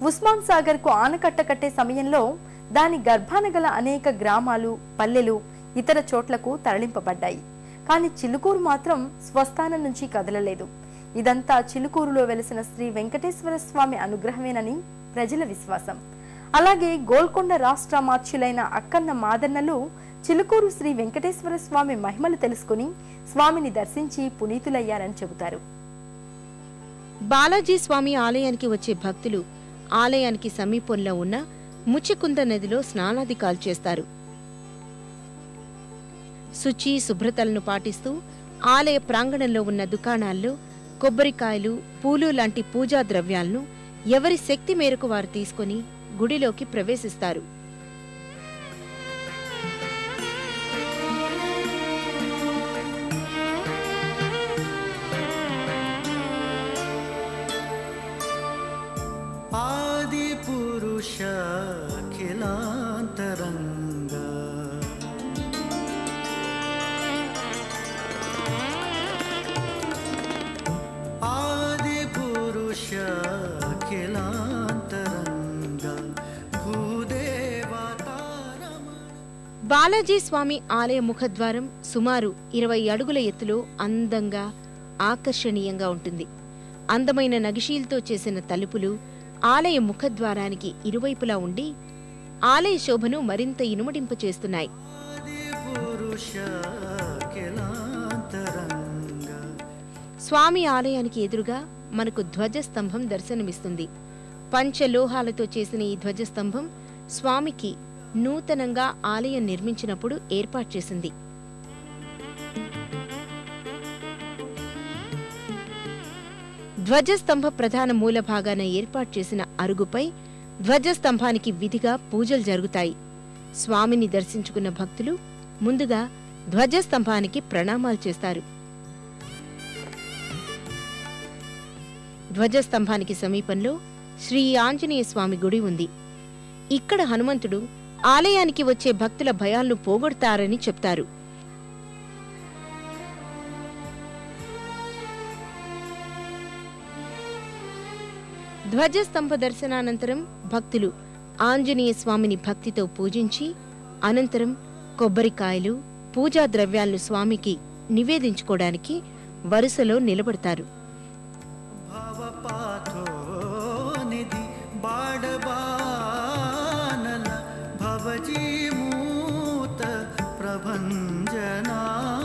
ఉస్మాన్ సాగర్ కు ఆనకట్ట కట్టే సమయంలో దాని గర్భాన గల అనేక గ్రామాలు పల్లెలు ఇతర చోట్లకు తరలింపబడ్డాయి కానీ చిలుకూరు మాత్రం స్వస్థానం నుంచి కదలలేదు ఇదంతా చిలుకూరులో వెలిసిన శ్రీ వెంకటేశ్వర స్వామి అనుగ్రహమేనని ప్రజల విశ్వాసం అలాగే గోల్కొండ రాష్ట్ర మార్చులైన అక్కన్న మాదన్నలు చిలుకూరు శ్రీ వెంకటేశ్వర స్వామి మహిమలు తెలుసుకుని స్వామిని దర్శించి పునీతులయ్యారని చెబుతారు బాలాజీ స్వామి ఆలయానికి వచ్చే భక్తులు ఆలయానికి సమీపంలో ఉన్న ముచ్చికుంద నదిలో స్నానాధికాలు చేస్తారు శుచి శుభ్రతలను పాటిస్తూ ఆలయ ప్రాంగణంలో ఉన్న దుకాణాల్లో కొబ్బరికాయలు పూలు లాంటి పూజా ద్రవ్యాలను ఎవరి శక్తి మేరకు వారు తీసుకొని గుడిలోకి ప్రవేశిస్తారు आदिपुरुषाखिलान्तरङ्ग आदिपुरुषाखिलान्तरङ्ग भूदेवतारम బాలాజీ స్వామి ఆలయ ముఖద్వారం సుమారు ఇరవై అడుగుల ఎత్తులో అందంగా ఆకర్షణీయంగా ఉంటుంది అందమైన నగిషీలతో చేసిన తలుపులు ఆలయ ముఖద్వారానికి ఇరువైపులా ఉండి ఆలయ శోభను మరింత ఇనుమడింపచేస్తున్నాయి आदिपुरुषाखिलान्तरङ्ग స్వామి ఆలయానికి ఎదురుగా మనకు ధ్వజస్తంభం దర్శనమిస్తుంది పంచలోహాలతో చేసిన ఈ ధ్వజస్తంభం స్వామికి నూతనంగా ఆలయం నిర్మించినప్పుడు ఏర్పాటు చేసింది ధ్వజస్తంభ ప్రధాన మూల భాగాన ఏర్పాటు చేసిన అరుగుపై ధ్వజస్తంభానికి విధిగా పూజలు జరుగుతాయి స్వామిని దర్శించుకున్న భక్తులు ముందుగా ధ్వజస్తంభానికి ప్రణామాలు చేస్తారు ధ్వజస్తంభానికి సమీపంలో శ్రీ ఆంజనేయ స్వామి గుడి ఉంది ఇక్కడ హనుమంతుడు ఆలయానికి వచ్చే భక్తుల భయాలను పోగొడతారని చెప్తారు ధ్వజస్తంభ దర్శనానంతరం భక్తులు ఆంజనేయ స్వామిని భక్తితో పూజించి అనంతరం కొబ్బరికాయలు పూజా ద్రవ్యాలను స్వామికి నివేదించుకోవడానికి వరుసలో నిలబడతారు भवपाथो निधि बाडबानल भवजीमूत प्रभञ्जना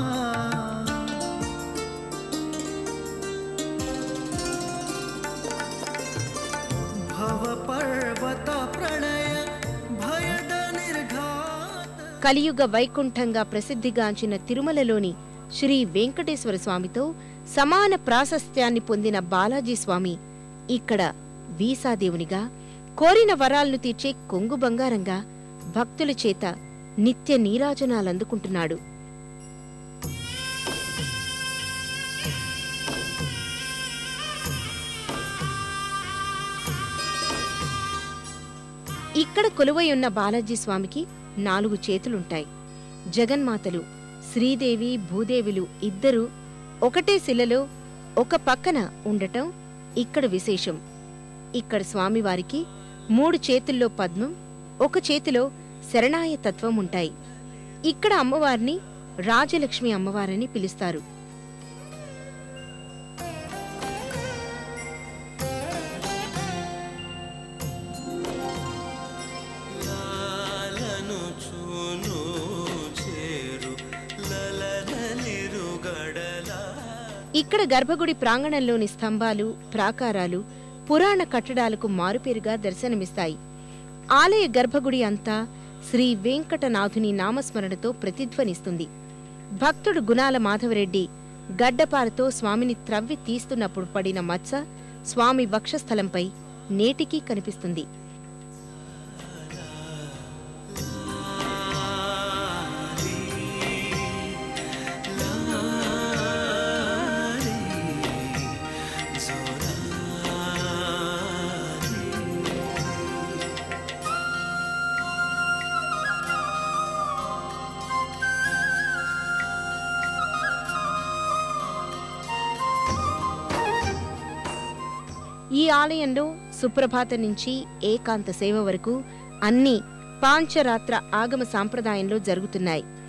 भवपर्वत प्रणय भयद निर्घात కలియుగ వైకుంఠంగా ప్రసిద్ధిగాంచిన తిరుమలలోని శ్రీ వెంకటేశ్వర స్వామితో సమాన ప్రాశస్త్యాన్ని పొందిన బాలాజీ స్వామి ఇక్కడ వీసాదేవునిగా కోరిన వరాలను తీర్చే కొంగు బంగారంగా భక్తుల చేత నిత్య నీరాజనాలందుకుంటున్నాడు ఇక్కడ కొలువై ఉన్న బాలాజీ స్వామికి నాలుగు చేతులుంటాయి జగన్మాతలు శ్రీదేవి భూదేవులు ఇద్దరూ ఒకటే శిలలో ఒక పక్కన ఉండటం ఇక్కడ విశేషం ఇక్కడ స్వామివారికి మూడు చేతుల్లో పద్మం ఒక చేతిలో శరణాయ తత్వం ఉంటాయి ఇక్కడ అమ్మవారిని రాజలక్ష్మి అమ్మవారని పిలుస్తారు లాలను చూను చేరు లలనలిరుగడలా ఇక్కడ గర్భగుడి ప్రాంగణంలోని స్తంభాలు ప్రాకారాలు పురాణ కట్టడాలకు మారుపేరుగా దర్శనమిస్తాయి ఆలయ గర్భగుడి అంతా శ్రీ వెంకటనాథుని నామస్మరణతో ప్రతిధ్వనిస్తుంది భక్తుడు గుణాల మాధవరెడ్డి గడ్డపారతో స్వామిని త్రవ్వి తీస్తున్నప్పుడు పడిన మచ్చ స్వామి వక్షస్థలంపై నేటికీ కనిపిస్తుంది ఈ ఆలయంలో సుప్రభాత నుంచి ఏకాంత సేవ వరకు అన్ని పాంచరాత్ర ఆగమ సాంప్రదాయంలో జరుగుతున్నాయి